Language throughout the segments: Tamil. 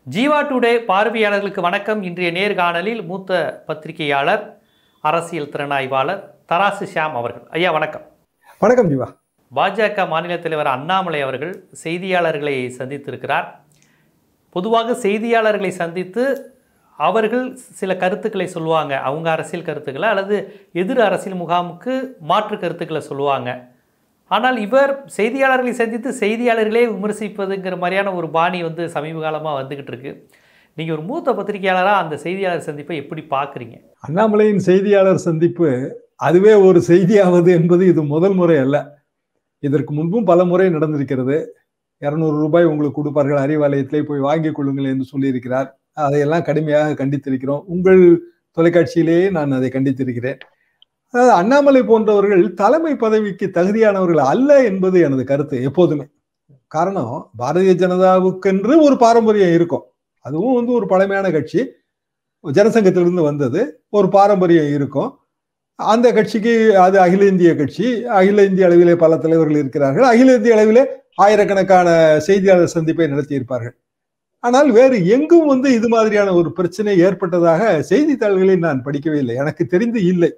ஜீவா டுடே பார்வையாளர்களுக்கு வணக்கம் இன்றைய நேர்காணலில் மூத்த பத்திரிகையாளர் அரசியல் திறனாய்வாளர் தராசு ஷியாம் அவர்கள் ஐயா வணக்கம் வணக்கம் ஜீவா பாஜக மாநில தலைவர் அண்ணாமலை அவர்கள் செய்தியாளர்களை சந்தித்திருக்கிறார் பொதுவாக செய்தியாளர்களை சந்தித்து அவர்கள் சில கருத்துக்களை சொல்லுவாங்க அவங்க அரசியல் கருத்துக்களை அல்லது எதிர் அரசியல் முகாமுக்கு மாற்று கருத்துக்களை சொல்லுவாங்க ஆனால் இவர் செய்தியாளர்களை சந்தித்து செய்தியாளர்களே விமர்சிப்பதுங்கிற மாதிரியான ஒரு பாணி வந்து சமீப காலமாக வந்துக்கிட்டு இருக்கு நீங்கள் ஒரு மூத்த பத்திரிகையாளராக அந்த செய்தியாளர் சந்திப்பை எப்படி பார்க்குறீங்க அண்ணாமலையின் செய்தியாளர் சந்திப்பு அதுவே ஒரு செய்தியாவது என்பது இது முதல் முறை அல்ல இதற்கு முன்பும் பல முறை நடந்திருக்கிறது இருநூறு ரூபாய் உங்களுக்கு கொடுப்பார்கள் அறிவாலயத்திலே போய் வாங்கிக் கொள்ளுங்கள் என்று சொல்லியிருக்கிறார் அதையெல்லாம் கடுமையாக கண்டித்திருக்கிறோம் உங்கள் தொலைக்காட்சியிலேயே நான் அதை கண்டித்திருக்கிறேன் அதாவது அண்ணாமலை போன்றவர்கள் தலைமை பதவிக்கு தகுதியானவர்கள் அல்ல என்பது எனது கருத்து எப்போதுமே காரணம் பாரதிய ஜனதாவுக்கென்று ஒரு பாரம்பரியம் இருக்கும் அதுவும் வந்து ஒரு பழமையான கட்சி ஜனசங்கத்திலிருந்து வந்தது ஒரு பாரம்பரியம் இருக்கும் அந்த கட்சிக்கு அது அகில இந்திய கட்சி அகில இந்திய அளவிலே பல தலைவர்கள் இருக்கிறார்கள் அகில இந்திய அளவிலே ஆயிரக்கணக்கான செய்தியாளர் சந்திப்பை நடத்தியிருப்பார்கள் ஆனால் வேறு எங்கும் வந்து இது மாதிரியான ஒரு பிரச்சனை ஏற்பட்டதாக செய்தித்தாள்களை நான் படிக்கவே இல்லை எனக்கு தெரிந்து இல்லை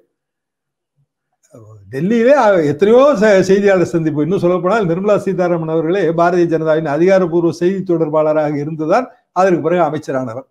டெல்லியிலே எத்தனையோ செய்தியாளர் சந்திப்பு இன்னும் சொல்லப்போனால் நிர்மலா சீதாராமன் அவர்களே பாரதிய ஜனதாவின் அதிகாரப்பூர்வ செய்தி தொடர்பாளராக இருந்துதான் அதற்கு பிறகு அமைச்சரானவர்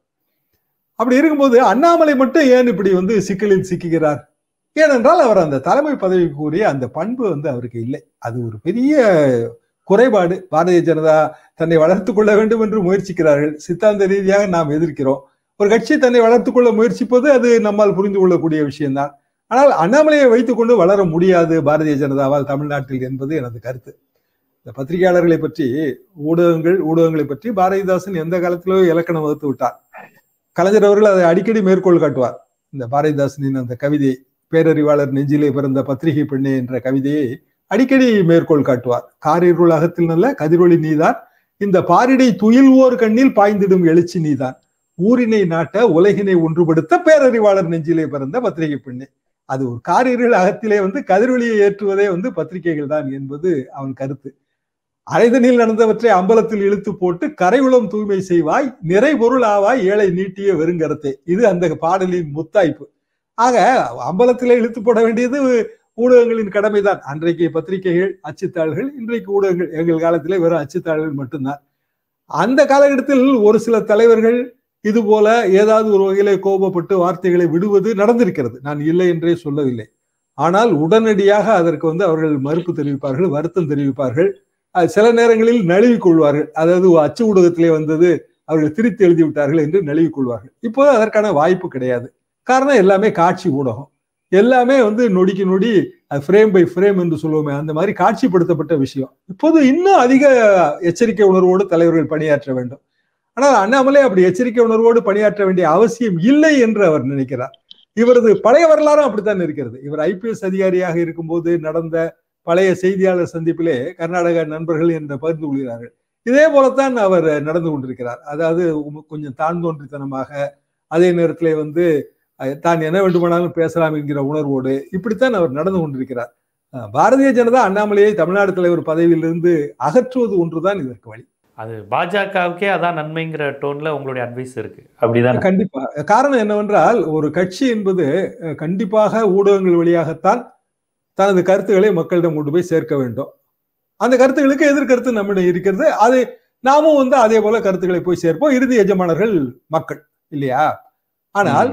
அப்படி இருக்கும்போது அண்ணாமலை மட்டும் ஏன் இப்படி வந்து சிக்கலில் சிக்குகிறார் ஏனென்றால் அவர் அந்த தலைமை பதவிக்குரிய அந்த பண்பு வந்து அவருக்கு இல்லை அது ஒரு பெரிய குறைபாடு பாரதிய ஜனதா தன்னை வளர்த்து கொள்ள வேண்டும் என்று முயற்சிக்கிறார்கள் சித்தாந்த ரீதியாக நாம் எதிர்க்கிறோம் ஒரு கட்சி தன்னை வளர்த்து கொள்ள முயற்சிப்பது அது நம்மால் புரிந்து கொள்ளக்கூடிய விஷயம்தான் ஆனால் அண்ணாமலையை வைத்துக்கொண்டு வளர முடியாது பாரதிய ஜனதாவால் தமிழ்நாட்டில் என்பது எனது கருத்து இந்த பத்திரிகையாளர்களை பற்றி ஊடகங்கள் ஊடகங்களை பற்றி பாரதிதாசன் எந்த காலத்திலோ இலக்கணம் வகுத்து விட்டார் கலைஞர் அவர்கள் அதை அடிக்கடி மேற்கோள் காட்டுவார் இந்த பாரதிதாசனின் அந்த கவிதை பேரறிவாளர் நெஞ்சிலே பிறந்த பத்திரிகை பெண்ணே என்ற கவிதையை அடிக்கடி மேற்கோள் காட்டுவார் காரிருள் அகத்தில் நல்ல கதிரொளி நீதான் இந்த பாரிடை துயில்வோர் கண்ணில் பாய்ந்திடும் எழுச்சி நீதான் ஊரினை நாட்ட உலகினை ஒன்றுபடுத்த பேரறிவாளர் நெஞ்சிலே பிறந்த பத்திரிகை பெண்ணே அது ஒரு காரிருள் அகத்திலே வந்து கதிரொலியை ஏற்றுவதே வந்து பத்திரிகைகள் தான் என்பது அவன் கருத்து அரைதனில் நடந்தவற்றை அம்பலத்தில் இழுத்து போட்டு கரையுளம் தூய்மை செய்வாய் நிறை பொருள் ஆவாய் ஏழை நீட்டிய வெறுங்கரத்தே இது அந்த பாடலின் முத்தாய்ப்பு ஆக அம்பலத்திலே இழுத்து போட வேண்டியது ஊடகங்களின் கடமைதான் அன்றைக்கு பத்திரிகைகள் அச்சுத்தாள்கள் இன்றைக்கு ஊடகங்கள் எங்கள் காலத்திலே வெறும் அச்சுத்தாள்கள் மட்டும்தான் அந்த காலகட்டத்தில் ஒரு சில தலைவர்கள் இது போல ஏதாவது ஒரு வகையிலே கோபப்பட்டு வார்த்தைகளை விடுவது நடந்திருக்கிறது நான் இல்லை என்றே சொல்லவில்லை ஆனால் உடனடியாக அதற்கு வந்து அவர்கள் மறுப்பு தெரிவிப்பார்கள் வருத்தம் தெரிவிப்பார்கள் சில நேரங்களில் நழுவி கொள்வார்கள் அதாவது அச்சு ஊடகத்திலே வந்தது அவர்கள் திரித்து எழுதி விட்டார்கள் என்று நழுவி கொள்வார்கள் இப்போது அதற்கான வாய்ப்பு கிடையாது காரணம் எல்லாமே காட்சி ஊடகம் எல்லாமே வந்து நொடிக்கு நொடி ஃப்ரேம் பை ஃப்ரேம் என்று சொல்லுவோமே அந்த மாதிரி காட்சிப்படுத்தப்பட்ட விஷயம் இப்போது இன்னும் அதிக எச்சரிக்கை உணர்வோடு தலைவர்கள் பணியாற்ற வேண்டும் ஆனால் அண்ணாமலை அப்படி எச்சரிக்கை உணர்வோடு பணியாற்ற வேண்டிய அவசியம் இல்லை என்று அவர் நினைக்கிறார் இவரது பழைய வரலாறும் அப்படித்தான் இருக்கிறது இவர் ஐபிஎஸ் அதிகாரியாக இருக்கும்போது நடந்த பழைய செய்தியாளர் சந்திப்பிலே கர்நாடக நண்பர்கள் என்று பகிர்ந்து கொள்கிறார்கள் இதே போலத்தான் அவர் நடந்து கொண்டிருக்கிறார் அதாவது கொஞ்சம் தான் தோன்றித்தனமாக அதே நேரத்திலே வந்து தான் என்ன வேண்டுமானாலும் பேசலாம் என்கிற உணர்வோடு இப்படித்தான் அவர் நடந்து கொண்டிருக்கிறார் பாரதிய ஜனதா அண்ணாமலையை தமிழ்நாடு தலைவர் பதவியிலிருந்து அகற்றுவது ஒன்றுதான் இதற்கு வழி அது பாஜகவுக்கே அதான் நன்மைங்கிற டோன்ல உங்களுடைய அட்வைஸ் இருக்கு அப்படிதான் கண்டிப்பா காரணம் என்னவென்றால் ஒரு கட்சி என்பது கண்டிப்பாக ஊடகங்கள் வழியாகத்தான் தனது கருத்துக்களை மக்களிடம் கொண்டு போய் சேர்க்க வேண்டும் அந்த கருத்துக்களுக்கு எதிர்கருத்து நம்மிடம் இருக்கிறது அது நாமும் வந்து அதே போல கருத்துக்களை போய் சேர்ப்போம் இறுதி எஜமானர்கள் மக்கள் இல்லையா ஆனால்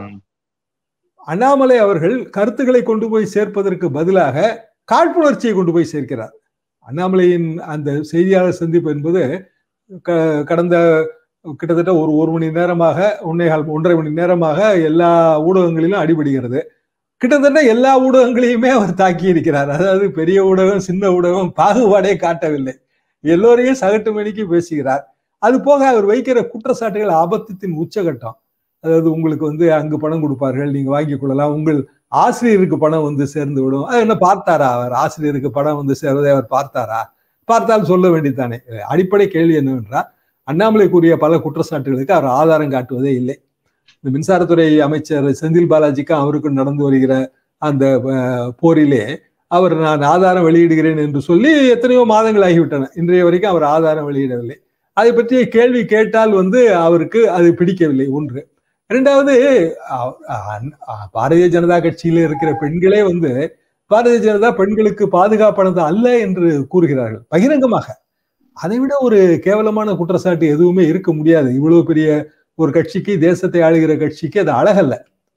அண்ணாமலை அவர்கள் கருத்துக்களை கொண்டு போய் சேர்ப்பதற்கு பதிலாக காழ்ப்புணர்ச்சியை கொண்டு போய் சேர்க்கிறார் அண்ணாமலையின் அந்த செய்தியாளர் சந்திப்பு என்பது கடந்த கிட்டத்தட்ட ஒரு ஒரு மணி நேரமாக ஒன்னேகால் ஒன்றரை மணி நேரமாக எல்லா ஊடகங்களிலும் அடிபடுகிறது கிட்டத்தட்ட எல்லா ஊடகங்களையுமே அவர் தாக்கி இருக்கிறார் அதாவது பெரிய ஊடகம் சின்ன ஊடகம் பாகுபாடே காட்டவில்லை எல்லோரையும் சகட்டு மணிக்கு பேசுகிறார் அது போக அவர் வைக்கிற குற்றச்சாட்டுகள் ஆபத்தத்தின் உச்சகட்டம் அதாவது உங்களுக்கு வந்து அங்கு பணம் கொடுப்பார்கள் நீங்க வாங்கி கொள்ளலாம் உங்கள் ஆசிரியருக்கு பணம் வந்து சேர்ந்து விடும் அது என்ன பார்த்தாரா அவர் ஆசிரியருக்கு பணம் வந்து சேர்வதை அவர் பார்த்தாரா பார்த்தால் சொல்ல வேண்டியதானே அடிப்படை கேள்வி என்னவென்றால் அண்ணாமலை கூறிய பல குற்றச்சாட்டுகளுக்கு அவர் ஆதாரம் காட்டுவதே இல்லை இந்த மின்சாரத்துறை அமைச்சர் செந்தில் பாலாஜிக்கும் அவருக்கும் நடந்து வருகிற அந்த போரிலே அவர் நான் ஆதாரம் வெளியிடுகிறேன் என்று சொல்லி எத்தனையோ மாதங்கள் ஆகிவிட்டன இன்றைய வரைக்கும் அவர் ஆதாரம் வெளியிடவில்லை அதை பற்றிய கேள்வி கேட்டால் வந்து அவருக்கு அது பிடிக்கவில்லை ஒன்று இரண்டாவது அ- அ- அ- பாரதிய ஜனதா கட்சியில இருக்கிற பெண்களே வந்து பாரதிய ஜனதா பெண்களுக்கு பாதுகாப்பானது அல்ல என்று கூறுகிறார்கள் பகிரங்கமாக அதை விட ஒரு கேவலமான குற்றச்சாட்டு எதுவுமே இருக்க முடியாது இவ்வளவு பெரிய ஒரு கட்சிக்கு தேசத்தை ஆளுகிற கட்சிக்கு அது அழகல்ல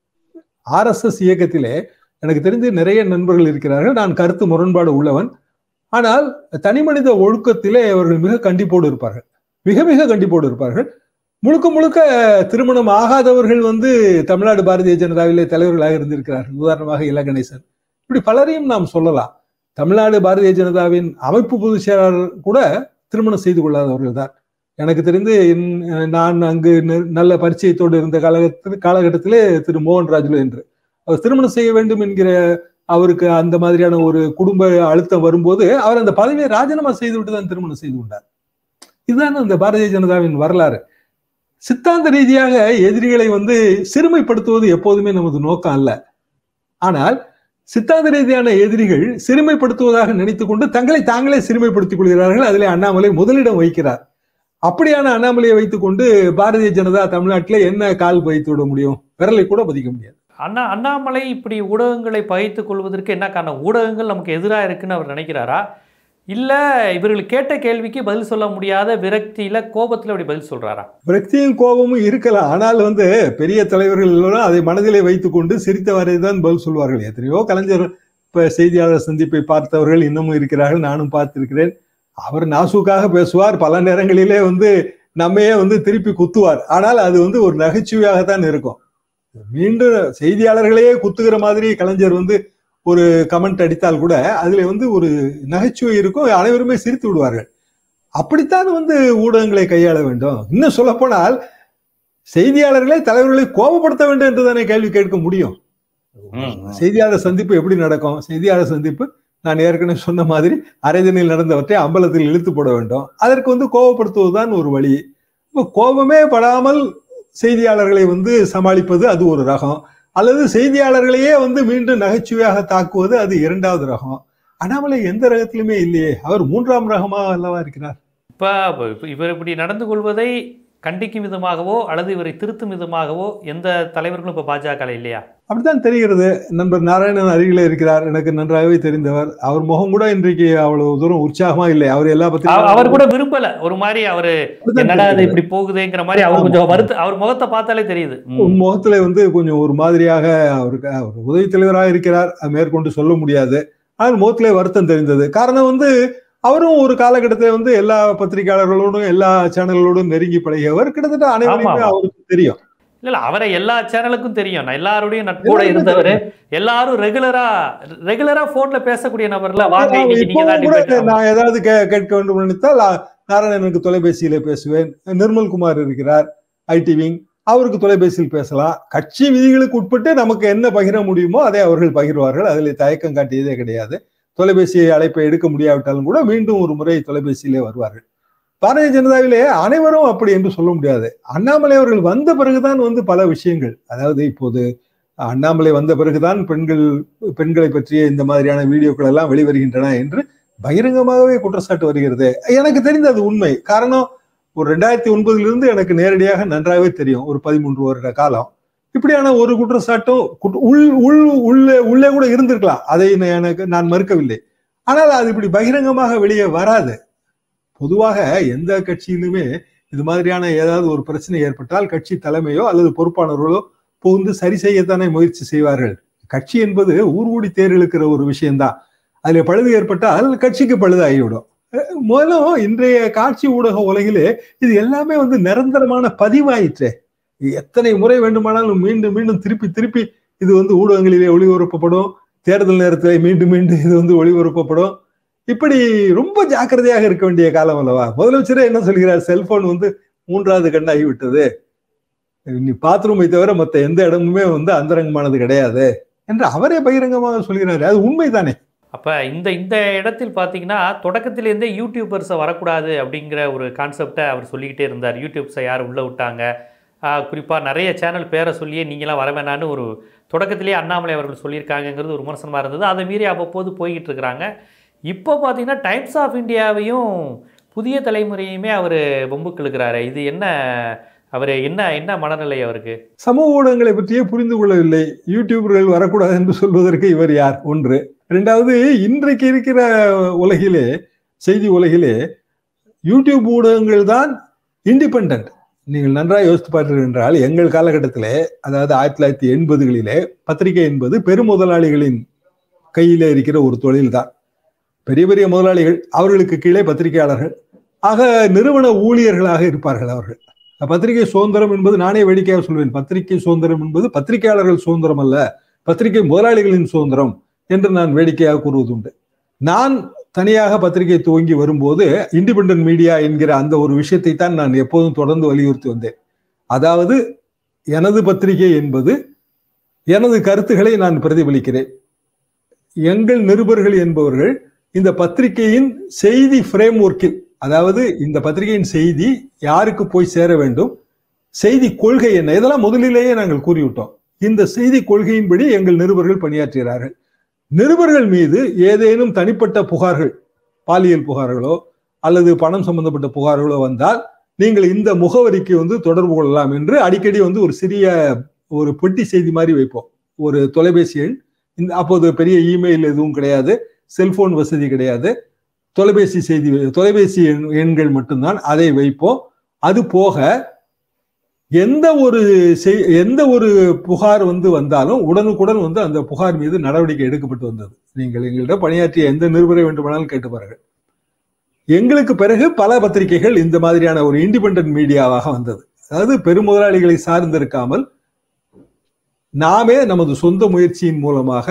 ஆர்எஸ்எஸ் இயக்கத்திலே எனக்கு தெரிந்து நிறைய நண்பர்கள் இருக்கிறார்கள் நான் கருத்து முரண்பாடு உள்ளவன் ஆனால் தனிமனித ஒழுக்கத்திலே அவர்கள் மிக கண்டிப்போடு இருப்பார்கள் மிக மிக கண்டிப்போடு இருப்பார்கள் முழுக்க முழுக்க திருமணம் ஆகாதவர்கள் வந்து தமிழ்நாடு பாரதிய ஜனதாவிலே தலைவர்களாக இருந்திருக்கிறார்கள் உதாரணமாக இல கணேசன் இப்படி பலரையும் நாம் சொல்லலாம் தமிழ்நாடு பாரதிய ஜனதாவின் அமைப்பு பொதுச் செயலாளர் கூட திருமணம் செய்து கொள்ளாதவர்கள் தான் எனக்கு தெரிந்து இன்- நான் அங்கு நெ- நல்ல பரிச்சயத்தோடு இருந்த காலகட்டத்தில் காலகட்டத்திலே திரு மோகன்ராஜுலு என்று அவர் திருமணம் செய்ய வேண்டும் என்கிற அவருக்கு அந்த மாதிரியான ஒரு குடும்ப அழுத்தம் வரும்போது அவர் அந்த பதவியை ராஜினாமா செய்துவிட்டு தான் திருமணம் செய்து கொண்டார் இதுதான் அந்த பாரதிய ஜனதாவின் வரலாறு சித்தாந்த ரீதியாக எதிரிகளை வந்து சிறுமைப்படுத்துவது எப்போதுமே நமது நோக்கம் அல்ல ஆனால் சித்தாந்த ரீதியான எதிரிகள் சிறுமைப்படுத்துவதாக நினைத்துக் கொண்டு தங்களை தாங்களே சிறுமைப்படுத்திக் கொள்கிறார்கள் அதிலே அண்ணாமலை முதலிடம் வைக்கிறார் அப்படியான அண்ணாமலையை வைத்துக்கொண்டு பாரதிய ஜனதா தமிழ்நாட்டில் என்ன கால் பதித்து விட முடியும் விரலை கூட பதிக்க முடியாது அண்ணா அண்ணாமலை இப்படி ஊடகங்களை பகைத்துக் கொள்வதற்கு என்ன காரணம் ஊடகங்கள் நமக்கு எதிராக இருக்குன்னு அவர் நினைக்கிறாரா இல்லை இவர்கள் கேட்ட கேள்விக்கு பதில் சொல்ல முடியாத விரக்தியில் கோபத்தில் அப்படி பதில் சொல்கிறாரா விரக்தியும் கோபமும் இருக்கலாம் ஆனால் வந்து பெரிய தலைவர்கள் எல்லோரும் அதை மனதிலே வைத்துக்கொண்டு சிரித்தவரை தான் பதில் சொல்வார்கள் எத்தனையோ கலைஞர் இப்ப செய்தியாளர் சந்திப்பை பார்த்தவர்கள் இன்னமும் இருக்கிறார்கள் நானும் பார்த்திருக்கிறேன் அவர் நாசூக்காக பேசுவார் பல நேரங்களிலே வந்து நம்மையே வந்து திருப்பி குத்துவார் ஆனால் அது வந்து ஒரு நகைச்சுவையாகத்தான் இருக்கும் மீண்டும் செய்தியாளர்களையே குத்துகிற மாதிரி கலைஞர் வந்து ஒரு கமெண்ட் அடித்தால் கூட அதுல வந்து ஒரு நகைச்சுவை இருக்கும் அனைவருமே சிரித்து விடுவார்கள் அப்படித்தான் வந்து ஊடகங்களை கையாள வேண்டும் இன்னும் சொல்லப்போனால் செய்தியாளர்களே தலைவர்களை கோபப்படுத்த வேண்டும் என்று தானே கேள்வி கேட்க முடியும் ம். செய்தியாளர் சந்திப்பு எப்படி நடக்கும் செய்தியாளர் சந்திப்பு நான் ஏற்கனவே சொன்ன மாதிரி அரைதனில் நடந்தவற்றை அம்பலத்தில் இழுத்து போட வேண்டும் அதற்கு வந்து கோபப்படுத்துவதுதான் ஒரு வழி இப்போ கோபமே படாமல் செய்தியாளர்களை வந்து சமாளிப்பது அது ஒரு ரகம் அல்லது செய்தியாளர்களையே வந்து மீண்டும் நகைச்சுவையாக தாக்குவது அது இரண்டாவது ரகம் அண்ணாமலை எந்த ரகத்திலுமே இல்லையே அவர் மூன்றாம் ரகமா அல்லவா இருக்கிறார் இப்போ இவர் இப்படி நடந்து கொள்வதை கண்டிக்கும் விதமாகவோ அல்லது இவரை திருத்தும் விதமாகவோ எந்த தலைவர்களும் இப்போ பாஜக இல்லையா அப்படித்தான் தெரிகிறது நண்பர் நாராயணன் அருகிலே இருக்கிறார் எனக்கு நன்றாகவே தெரிந்தவர் அவர் முகம் கூட இன்றைக்கு அவ்வளவு தூரம் உற்சாகமா இல்லை அவர் எல்லா அவ- பத்தியும் அவர் கூட விரும்பல ஒரு மாதிரி அவரு என்னடா இது இப்படி போகுதுங்கிற மாதிரி அவர் கொஞ்சம் வருத்த அவர் முகத்தை பார்த்தாலே தெரியுது ம். உன் முகத்துல வந்து கொஞ்சம் ஒரு மாதிரியாக அவருக்கு அவர் உதவி தலைவராக இருக்கிறார் அது மேற்கொண்டு சொல்ல முடியாது ஆனால் முகத்திலே வருத்தம் தெரிந்தது காரணம் வந்து அவரும் ஒரு காலகட்டத்தில் வந்து எல்லா பத்திரிகையாளர்களோடும் எல்லா சேனல்களோடும் நெருங்கி பழகியவர் கிட்டத்தட்ட அனைவருமே ஆமா. அவருக்கு தெரியும் இல்ல இல்ல அவரை எல்லா சேனலுக்கும் தெரியும் நான் எல்லாரோடையும் நட்போட எல்லாருக்கும் இருந்தவர் எல்லாரும் ரெகுலரா ரெகுலரா போன்ல பேசக்கூடிய நபர்ல வாங்க நான் இன்னைக்கு நீங்க தான் இப்பவும் கூட debate. நான் ஏதாவது கே- கேட்க வேண்டும் நினைத்தால் ஆ, நாராயணனுக்கு தொலைபேசியில பேசுவேன் நிர்மல்குமார் இருக்கிறார் ஐடி விங் அவருக்கு தொலைபேசியில் பேசலாம் கட்சி விதிகளுக்கு உட்பட்டு நமக்கு என்ன பகிர முடியுமோ அதை அவர்கள் பகிர்வார்கள் அதில் தயக்கம் காட்டியதே கிடையாது தொலைபேசி அழைப்பை எடுக்க முடியாவிட்டாலும் கூட மீண்டும் ஒரு முறை தொலைபேசியிலே வருவார்கள் பாரதிய ஜனதாவிலே அனைவரும் அப்படி என்று சொல்ல முடியாது அண்ணாமலை அவர்கள் வந்த பிறகுதான் வந்து பல விஷயங்கள் அதாவது இப்போது அண்ணாமலை வந்த பிறகுதான் பெண்கள் பெண்களை பற்றிய இந்த மாதிரியான வீடியோக்கள் எல்லாம் வெளிவருகின்றன என்று பகிரங்கமாகவே குற்றச்சாட்டு வருகிறது எனக்கு தெரிந்த அது உண்மை காரணம் ஒரு ரெண்டாயிரத்தி ஒன்பதுல இருந்து எனக்கு நேரடியாக நன்றாகவே தெரியும் ஒரு பதிமூன்று வருட காலம் இப்படியான ஒரு குற்றச்சாட்டும் குற்ற- உள் உள் உள்ளே உள்ளே கூட இருந்திருக்கலாம் அதை நான் எனக்கு நான் மறுக்கவில்லை ஆனால் அது இப்படி பகிரங்கமாக வெளியே வராது பொதுவாக எந்த கட்சியிலுமே இது மாதிரியான ஏதாவது ஒரு பிரச்சனை ஏற்பட்டால் கட்சி தலைமையோ அல்லது பொறுப்பாளர்களோ புகுந்து சரி செய்யத்தானே முயற்சி செய்வார்கள் கட்சி என்பது ஊர்கூடி தேர் இழுக்கிற ஒரு விஷயம்தான் அதுல பழுது ஏற்பட்டால் கட்சிக்கு பழுதாகிவிடும் அஹ் முதலும் இன்றைய காட்சி ஊடக உலகிலே இது எல்லாமே வந்து நிரந்தரமான பதிவாயிற்றே எத்தனை முறை வேண்டுமானாலும் மீண்டும் மீண்டும் திருப்பி திருப்பி இது வந்து ஊடகங்களிலே ஒளிபரப்பப்படும் தேர்தல் நேரத்தில் மீண்டும் மீண்டும் இது வந்து ஒளிபரப்பப்படும் இப்படி ரொம்ப ஜாக்கிரதையாக இருக்க வேண்டிய காலம் அல்லவா முதலமைச்சரே என்ன சொல்கிறார் செல்போன் வந்து மூன்றாவது கண்ணாகி விட்டது நீ பாத்ரூமை தவிர மற்ற எந்த இடமுமே வந்து அந்தரங்கமானது கிடையாது என்று அவரே பகிரங்கமாக சொல்கிறாரு அது உண்மைதானே அப்ப இந்த இந்த இடத்தில் பார்த்தீங்கன்னா தொடக்கத்திலேருந்தே யூடியூபர்ஸை வரக்கூடாது அப்படிங்கிற ஒரு கான்செப்டை அவர் சொல்லிக்கிட்டே இருந்தார் யூடியூப்ஸை யார் உள்ளே விட்டாங்க குறிப்பாக நிறைய சேனல் பேரை சொல்லியே நீங்களாம் வர வேணான்னு ஒரு தொடக்கத்திலேயே அண்ணாமலை அவர்கள் சொல்லியிருக்காங்கங்கிறது ஒரு விமர்சனமாக இருந்தது அதை மீறி அவ்வப்போது போய்கிட்டு இருக்கிறாங்க இப்போ பார்த்தீங்கன்னா டைம்ஸ் ஆஃப் இந்தியாவையும் புதிய தலைமுறையுமே அவர் பொம்புக்கு இழுக்கிறாரு இது என்ன அவர் என்ன என்ன மனநிலை அவருக்கு சமூக ஊடகங்களை பற்றியே புரிந்து கொள்ளவில்லை யூடியூபர்கள் வரக்கூடாது என்று சொல்வதற்கு இவர் யார் ஒன்று இரண்டாவது இன்றைக்கு இருக்கிற உலகிலே செய்தி உலகிலே யூடியூப் ஊடகங்கள் தான் இண்டிபெண்ட் நீங்கள் நன்றாக யோசித்து பார்த்தீர்கள் என்றால் எங்கள் காலகட்டத்திலே அதாவது ஆயிரத்தி தொள்ளாயிரத்தி எண்பதுகளிலே பத்திரிகை என்பது பெருமுதலாளிகளின் கையிலே இருக்கிற ஒரு தொழில் தான் பெரிய பெரிய முதலாளிகள் அவர்களுக்கு கீழே பத்திரிகையாளர்கள் ஆக நிறுவன ஊழியர்களாக இருப்பார்கள் அவர்கள் பத்திரிகை சுதந்திரம் என்பது நானே வேடிக்கையாக சொல்வேன் பத்திரிகை சுதந்திரம் என்பது பத்திரிகையாளர்கள் சுதந்திரம் அல்ல பத்திரிகை முதலாளிகளின் சுதந்திரம் என்று நான் வேடிக்கையாக கூறுவது உண்டு நான் தனியாக பத்திரிகை துவங்கி வரும்போது இண்டிபெண்டன்ட் மீடியா என்கிற அந்த ஒரு விஷயத்தை தான் நான் எப்போதும் தொடர்ந்து வலியுறுத்தி வந்தேன் அதாவது எனது பத்திரிகை என்பது எனது கருத்துக்களை நான் பிரதிபலிக்கிறேன் எங்கள் நிருபர்கள் என்பவர்கள் இந்த பத்திரிகையின் செய்தி ஃப்ரேம் ஒர்க்கில் அதாவது இந்த பத்திரிகையின் செய்தி யாருக்கு போய் சேர வேண்டும் செய்தி கொள்கை என்ன இதெல்லாம் முதலிலேயே நாங்கள் கூறிவிட்டோம் இந்த செய்தி கொள்கையின்படி எங்கள் நிருபர்கள் பணியாற்றுகிறார்கள் நிருபர்கள் மீது ஏதேனும் தனிப்பட்ட புகார்கள் பாலியல் புகார்களோ அல்லது பணம் சம்பந்தப்பட்ட புகார்களோ வந்தால் நீங்கள் இந்த முகவரிக்கு வந்து தொடர்பு கொள்ளலாம் என்று அடிக்கடி வந்து ஒரு சிறிய ஒரு பெட்டி செய்தி மாதிரி வைப்போம் ஒரு தொலைபேசி எண் இந்த அப்போது பெரிய இமெயில் எதுவும் கிடையாது செல்போன் வசதி கிடையாது தொலைபேசி செய்தி தொலைபேசி எண்கள் மட்டும்தான் அதை வைப்போம் அது போக எந்த ஒரு எந்த ஒரு புகார் வந்து வந்தாலும் உடனுக்குடன் வந்து அந்த புகார் மீது நடவடிக்கை எடுக்கப்பட்டு வந்தது நீங்கள் எங்களிடம் பணியாற்றிய எந்த நிருபரை வேண்டுமானாலும் கேட்டு பாருங்கள் எங்களுக்கு பிறகு பல பத்திரிகைகள் இந்த மாதிரியான ஒரு இண்டிபெண்ட் மீடியாவாக வந்தது அதாவது பெருமுதலாளிகளை சார்ந்திருக்காமல் நாமே நமது சொந்த முயற்சியின் மூலமாக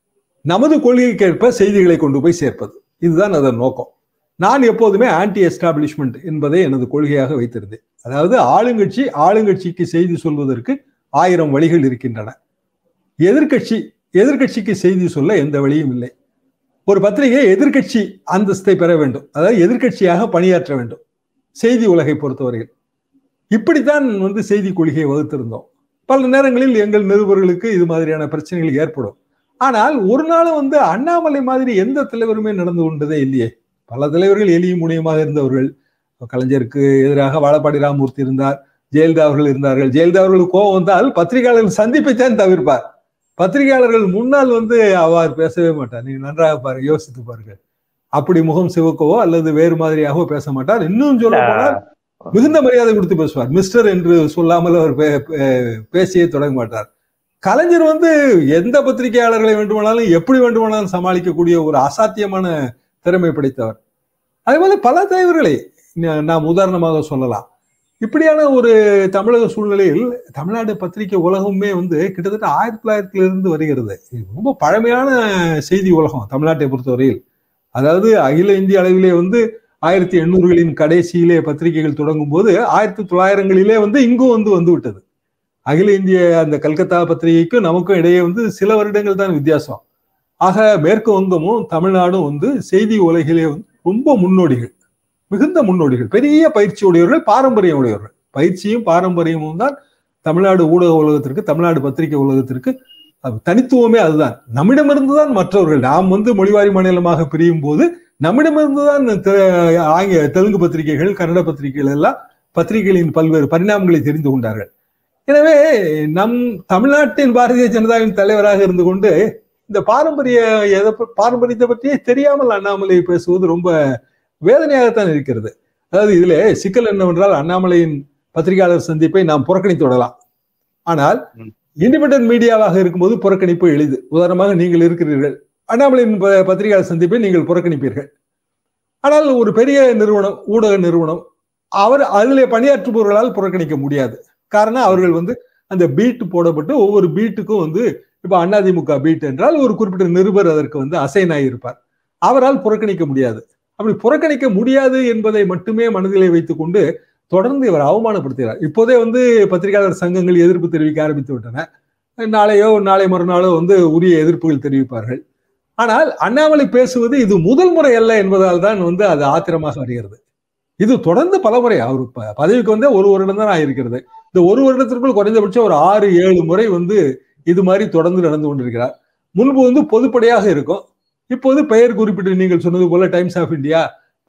நமது கொள்கைக்கேற்ப செய்திகளை கொண்டு போய் சேர்ப்பது இதுதான் அதன் நோக்கம் நான் எப்போதுமே ஆன்டி எஸ்டாப்ளிஷ்மெண்ட் என்பதை எனது கொள்கையாக வைத்திருந்தேன் அதாவது ஆளுங்கட்சி ஆளுங்கட்சிக்கு செய்தி சொல்வதற்கு ஆயிரம் வழிகள் இருக்கின்றன எதிர்கட்சி எதிர்கட்சிக்கு செய்தி சொல்ல எந்த வழியும் இல்லை ஒரு பத்திரிகை எதிர்கட்சி அந்தஸ்தை பெற வேண்டும் அதாவது எதிர்கட்சியாக பணியாற்ற வேண்டும் செய்தி உலகை பொறுத்தவரையில் இப்படித்தான் வந்து செய்தி கொள்கையை வகுத்திருந்தோம் பல நேரங்களில் எங்கள் நிருபர்களுக்கு இது மாதிரியான பிரச்சனைகள் ஏற்படும் ஆனால் ஒரு நாளும் வந்து அண்ணாமலை மாதிரி எந்த தலைவருமே நடந்து கொண்டதே இல்லையே பல தலைவர்கள் எளியும் முனியமாக இருந்தவர்கள் கலைஞருக்கு எதிராக வாழப்பாடி ராமூர்த்தி இருந்தார் ஜெயலலிதா அவர்கள் இருந்தார்கள் ஜெயலலிதா அவர்கள் கோபம் வந்தால் பத்திரிகையாளர்கள் சந்திப்பைத்தான் தவிர்ப்பார் பத்திரிகையாளர்கள் முன்னால் வந்து அவர் பேசவே மாட்டார் நீங்க நன்றாக பாருங்க யோசித்து பாருங்க அப்படி முகம் சிவக்கவோ அல்லது வேறு மாதிரியாகவோ பேச மாட்டார் இன்னும் சொல்ல போனால் மிகுந்த மரியாதை கொடுத்து பேசுவார் மிஸ்டர் என்று சொல்லாமல் அவர் பேசியே தொடங்க மாட்டார் கலைஞர் வந்து எந்த பத்திரிகையாளர்களை வேண்டுமானாலும் எப்படி வேண்டுமானாலும் சமாளிக்கக்கூடிய ஒரு அசாத்தியமான திறமை படைத்தவர் அதே போல பல தலைவர்களை நாம் உதாரணமாக சொல்லலாம் இப்படியான ஒரு தமிழக சூழ்நிலையில் தமிழ்நாடு பத்திரிகை உலகமே வந்து கிட்டத்தட்ட ஆயிரத்தி தொள்ளாயிரத்துல இருந்து வருகிறது ரொம்ப பழமையான செய்தி உலகம் தமிழ்நாட்டை பொறுத்தவரையில் அதாவது அகில இந்திய அளவிலே வந்து ஆயிரத்தி எண்ணூறுகளின் கடைசியிலே பத்திரிகைகள் தொடங்கும் போது ஆயிரத்தி தொள்ளாயிரங்களிலே வந்து இங்கும் வந்து வந்து விட்டது அகில இந்திய அந்த கல்கத்தா பத்திரிகைக்கும் நமக்கும் இடையே வந்து சில வருடங்கள் தான் வித்தியாசம் ஆக மேற்கு வங்கமும் தமிழ்நாடும் வந்து செய்தி உலகிலே வந்து ரொம்ப முன்னோடிகள் மிகுந்த முன்னோடிகள் பெரிய பயிற்சி உடையவர்கள் பாரம்பரியம் உடையவர்கள் பயிற்சியும் பாரம்பரியமும் தான் தமிழ்நாடு ஊடக உலகத்திற்கு தமிழ்நாடு பத்திரிகை உலகத்திற்கு தனித்துவமே அதுதான் நம்மிடமிருந்து தான் மற்றவர்கள் நாம் வந்து மொழிவாரி மாநிலமாக பிரியும் போது நம்மிடமிருந்து தான் ஆங்கில தெலுங்கு பத்திரிகைகள் கன்னட பத்திரிகைகள் எல்லாம் பத்திரிகைகளின் பல்வேறு பரிணாமங்களை தெரிந்து கொண்டார்கள் எனவே நம் தமிழ்நாட்டின் பாரதிய ஜனதாவின் தலைவராக இருந்து கொண்டு இந்த பாரம்பரிய எதை பாரம்பரியத்தை பற்றியே தெரியாமல் அண்ணாமலை பேசுவது ரொம்ப வேதனையாகத்தான் இருக்கிறது அதாவது இதுல சிக்கல் என்னவென்றால் அண்ணாமலையின் பத்திரிகையாளர் சந்திப்பை நாம் புறக்கணித்து விடலாம் ஆனால் இண்டிபெண்டன்ட் மீடியாவாக இருக்கும்போது புறக்கணிப்பு எளிது உதாரணமாக நீங்கள் இருக்கிறீர்கள் அண்ணாமலையின் பத்திரிகையாளர் சந்திப்பை நீங்கள் புறக்கணிப்பீர்கள் ஆனால் ஒரு பெரிய நிறுவனம் ஊடக நிறுவனம் அவர் அதிலே பணியாற்றுபவர்களால் புறக்கணிக்க முடியாது காரணம் அவர்கள் வந்து அந்த பீட் போடப்பட்டு ஒவ்வொரு பீட்டுக்கும் வந்து இப்ப அதிமுக பீட் என்றால் ஒரு குறிப்பிட்ட நிருபர் அதற்கு வந்து அசைன் ஆகியிருப்பார் அவரால் புறக்கணிக்க முடியாது அப்படி புறக்கணிக்க முடியாது என்பதை மட்டுமே மனதிலே வைத்துக் கொண்டு தொடர்ந்து இவர் அவமானப்படுத்துகிறார் இப்போதே வந்து பத்திரிகையாளர் சங்கங்கள் எதிர்ப்பு தெரிவிக்க ஆரம்பித்து விட்டன நாளையோ நாளை மறுநாளோ வந்து உரிய எதிர்ப்புகள் தெரிவிப்பார்கள் ஆனால் அண்ணாமலை பேசுவது இது முதல் முறை அல்ல என்பதால் தான் வந்து அது ஆத்திரமாக வருகிறது இது தொடர்ந்து பல முறை அவர் பதவிக்கு வந்து ஒரு வருடம் தான் ஆயிருக்கிறது இந்த ஒரு வருடத்திற்குள் குறைந்தபட்சம் ஒரு ஆறு ஏழு முறை வந்து இது மாதிரி தொடர்ந்து நடந்து கொண்டிருக்கிறார் முன்பு வந்து பொதுப்படையாக இருக்கும் இப்போது பெயர் குறிப்பிட்டு நீங்கள் சொன்னது போல டைம்ஸ் ஆஃப் இந்தியா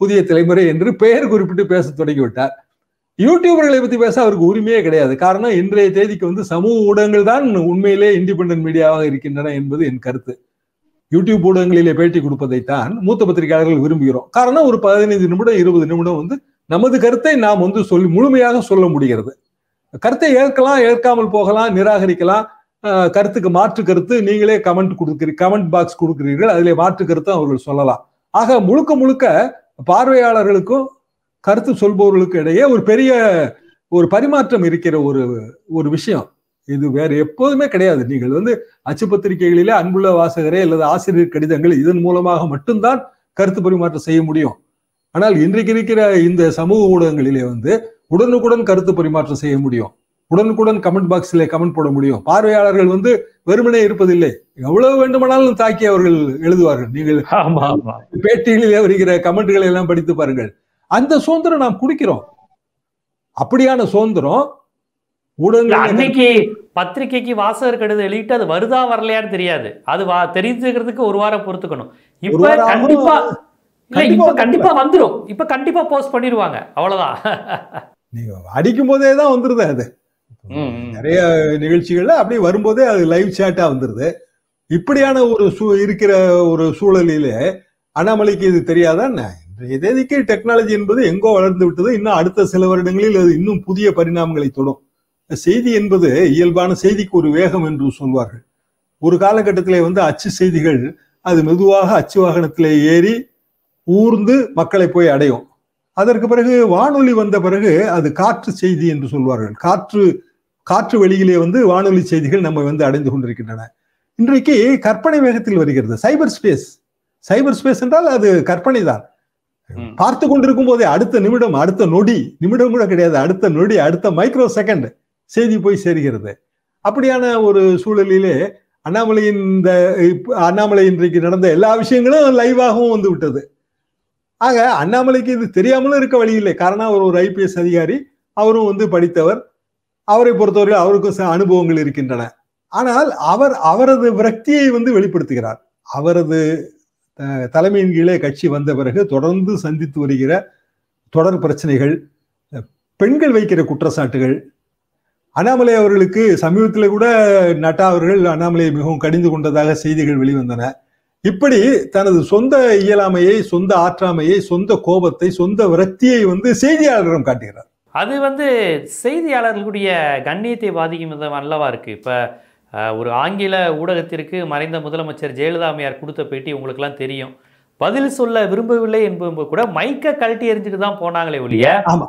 புதிய தலைமுறை என்று பெயர் குறிப்பிட்டு பேச தொடங்கிவிட்டார் யூடியூபர்களை பத்தி பேச அவருக்கு உரிமையே கிடையாது காரணம் இன்றைய தேதிக்கு வந்து சமூக ஊடகங்கள் தான் உண்மையிலே இண்டிபெண்டன்ட் மீடியாவாக இருக்கின்றன என்பது என் கருத்து யூடியூப் ஊடகங்களிலே பேட்டி கொடுப்பதைத்தான் மூத்த பத்திரிகையாளர்கள் விரும்புகிறோம் காரணம் ஒரு பதினைந்து நிமிடம் இருபது நிமிடம் வந்து நமது கருத்தை நாம் வந்து சொல்லி முழுமையாக சொல்ல முடிகிறது கருத்தை ஏற்கலாம் ஏற்காமல் போகலாம் நிராகரிக்கலாம் அஹ், கருத்துக்கு மாற்று கருத்து நீங்களே கமெண்ட் கொடுக்கிறீங்க கமெண்ட் பாக்ஸ் கொடுக்கிறீர்கள் அதிலே மாற்று கருத்தும் அவர்கள் சொல்லலாம் ஆக முழுக்க முழுக்க பார்வையாளர்களுக்கும் கருத்து சொல்பவர்களுக்கும் இடையே ஒரு பெரிய ஒரு பரிமாற்றம் இருக்கிற ஒரு ஒரு விஷயம் இது வேற எப்போதுமே கிடையாது நீங்கள் வந்து அச்சு பத்திரிகைகளிலே அன்புள்ள வாசகரே அல்லது ஆசிரியர் கடிதங்கள் இதன் மூலமாக மட்டும்தான் கருத்து பரிமாற்றம் செய்ய முடியும் ஆனால் இன்றைக்கு இருக்கிற இந்த சமூக ஊடகங்களிலே வந்து உடனுக்குடன் கருத்து பரிமாற்றம் செய்ய முடியும் உடனுக்குடன் கமெண்ட் பாக்ஸிலே கமெண்ட் போட முடியும் பார்வையாளர்கள் வந்து வெறுமனே இருப்பதில்லை எவ்வளவு வேண்டுமானாலும் தாக்கி அவர்கள் எழுதுவார்கள் நீங்கள் ஆமா ஆமா பேட்டிகளிலே வருகிற கமெண்ட்களை எல்லாம் படித்து பாருங்கள் அந்த சுதந்திரம் நாம் குடிக்கிறோம் அப்படியான சுதந்திரம் இல்ல, ஊடகங்கள் அன்னைக்கு பத்திரிக்கைக்கு வாசகர் கடிதம் எழுதிட்டு அது வருதா வரலையான்னு தெரியாது அது வா தெரிஞ்சுக்கிறதுக்கு ஒரு வாரம் பொறுத்துக்கணும் ஒரு இப்ப வாரம் ஆகும். கண்டிப்பா இல்ல கண்டிப்பா இப்ப கண்டிப்பா வந்துரும் இப்ப கண்டிப்பா போஸ்ட் பண்ணிடுவாங்க அவ்வளவுதான் நீங்க அடிக்கும் போதே தான் வந்துருது அது ம், ம். நிறைய நிகழ்ச்சிகள்ல அப்படியே வரும்போதே அது லைவ் சேட்டா வந்துருது இப்படியான ஒரு சூ இருக்கிற ஒரு சூழலிலே அண்ணாமலைக்கு இது தெரியாதா என்ன இன்றைய தேதிக்கு டெக்னாலஜி என்பது எங்கோ வளர்ந்து விட்டது இன்னும் அடுத்த சில வருடங்களில் அது இன்னும் புதிய பரிணாமங்களை தொடும் செய்தி என்பது இயல்பான செய்திக்கு ஒரு வேகம் என்று சொல்வார்கள் ஒரு காலகட்டத்திலே வந்து அச்சு செய்திகள் அது மெதுவாக அச்சு வாகனத்திலே ஏறி ஊர்ந்து மக்களை போய் அடையும் அதற்கு பிறகு வானொலி வந்த பிறகு அது காற்று செய்தி என்று சொல்வார்கள் காற்று காற்று வெளியிலே வந்து வானொலி செய்திகள் நம்ம வந்து அடைந்து கொண்டிருக்கின்றன இன்றைக்கு கற்பனை வேகத்தில் வருகிறது சைபர் ஸ்பேஸ் சைபர் ஸ்பேஸ் என்றால் அது கற்பனை தான் ம். பார்த்து கொண்டிருக்கும் போதே அடுத்த நிமிடம் அடுத்த நொடி நிமிடம் கூட கிடையாது அடுத்த நொடி அடுத்த மைக்ரோ செகண்ட் செய்தி போய் சேர்கிறது அப்படியான ஒரு சூழலிலே அண்ணாமலையின் இந்த இப்ப அண்ணாமலை இன்றைக்கு நடந்த எல்லா விஷயங்களும் லைவாகவும் வந்து விட்டது ஆக அண்ணாமலைக்கு இது தெரியாமலும் இருக்க வழி இல்லை காரணம் அவர் ஒரு ஐபிஎஸ் அதிகாரி அவரும் வந்து படித்தவர் அவரை பொறுத்தவரை அவருக்கும் சில அனுபவங்கள் இருக்கின்றன ஆனால் அவர் அவரது விரக்தியை வந்து வெளிப்படுத்துகிறார் அவரது அஹ், தலைமையின் கீழே கட்சி வந்த பிறகு தொடர்ந்து சந்தித்து வருகிற தொடர் பிரச்சனைகள் அஹ், பெண்கள் வைக்கிற குற்றச்சாட்டுகள் அண்ணாமலை அவர்களுக்கு சமீபத்தில் கூட நட்டா அவர்கள் அண்ணாமலையை மிகவும் கடிந்து கொண்டதாக செய்திகள் வெளிவந்தன இப்படி தனது சொந்த இயலாமையை சொந்த ஆற்றாமையை சொந்த கோபத்தை சொந்த விரக்தியை வந்து செய்தியாளரிடம் காட்டுகிறார் அது வந்து செய்தியாளர்களுடைய கண்ணியத்தை பாதிக்கும் விதம் அல்லவா இருக்கு இப்ப அஹ், ஒரு ஆங்கில ஊடகத்திற்கு மறைந்த முதலமைச்சர் ஜெயலலிதா அம்மையார் கொடுத்த பேட்டி உங்களுக்கெல்லாம் தெரியும் பதில் சொல்ல விரும்பவில்லை என்பது கூட மைக்க கழட்டி எறிஞ்சிட்டு தான் போனாங்களே ஒழிய ஆமா